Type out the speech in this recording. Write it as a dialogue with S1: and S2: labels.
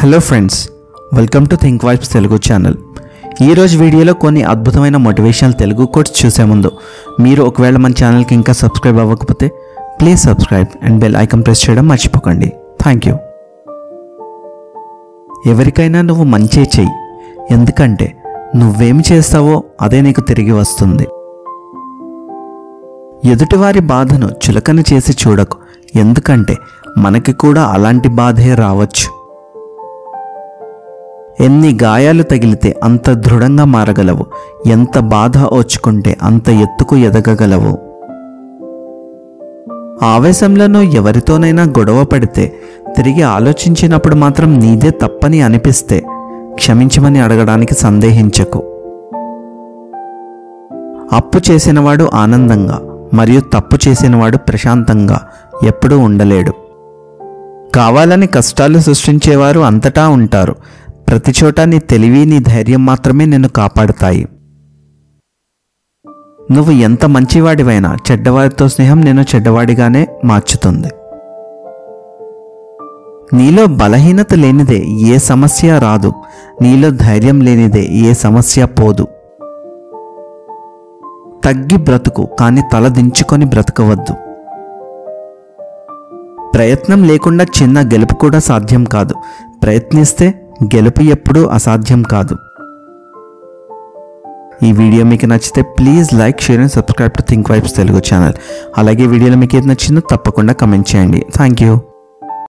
S1: hello friends welcome to Think Vibes Telugu channel ఈరోజు వీడియోలో కొన్ని అద్భుతమైన మోటివేషనల్ తెలుగు కోట్స్ చూసే ముందు మీరు ఒకవేళ మన ఛానల్కి ఇంకా సబ్స్క్రైబ్ అవ్వకపోతే please subscribe and bell icon press చేయడం మర్చిపోకండి థ్యాంక్ యూ ఎవరికైనా నువ్వు మంచే చెయ్యి ఎందుకంటే నువ్వేమి చేస్తావో అదే నీకు తిరిగి వస్తుంది ఎదుటివారి బాధను చులకన చేసి చూడకు ఎందుకంటే మనకి కూడా అలాంటి బాధే రావచ్చు ఎన్ని గాయాలు తగిలితే అంత దృఢంగా మారగలవు ఎంత బాధ ఓచుకుంటే అంత ఎత్తుకు ఎదగగలవు ఆవేశంలో నువ్వు ఎవరితోనైనా గొడవ పడితే తిరిగి ఆలోచించినప్పుడు మాత్రం నీదే తప్పని అనిపిస్తే క్షమించమని అడగడానికి సందేహించకు అప్పు చేసినవాడు ఆనందంగా మరియు తప్పు చేసినవాడు ప్రశాంతంగా ఎప్పుడూ ఉండలేడు కావాలని కష్టాలు సృష్టించేవారు అంతటా ఉంటారు ప్రతి చోట నీ తెలివి నీ ధైర్యం మాత్రమే నిన్ను కాపాడుతాయి నువ్వు ఎంత మంచివాడివైనా చెడ్డవారితో స్నేహం నేను చెడ్డవాడిగానే మార్చుతుంది నీలో బలహీనత లేనిదే ఏ సమస్య రాదు నీలో ధైర్యం లేనిదే ఏ సమస్య పోదు తగ్గి బ్రతుకు కానీ తల దించుకొని బ్రతకవద్దు ప్రయత్నం లేకుండా చిన్న గెలుపు కూడా సాధ్యం కాదు ప్రయత్నిస్తే గెలుపు ఎప్పుడూ అసాధ్యం కాదు ఈ వీడియో మీకు నచ్చితే please like share and subscribe to Think Vibes Telugu channel అలాగే వీడియోలో మీకు ఏది నచ్చిందో తప్పకుండా కమెంట్ చేయండి థ్యాంక్ యూ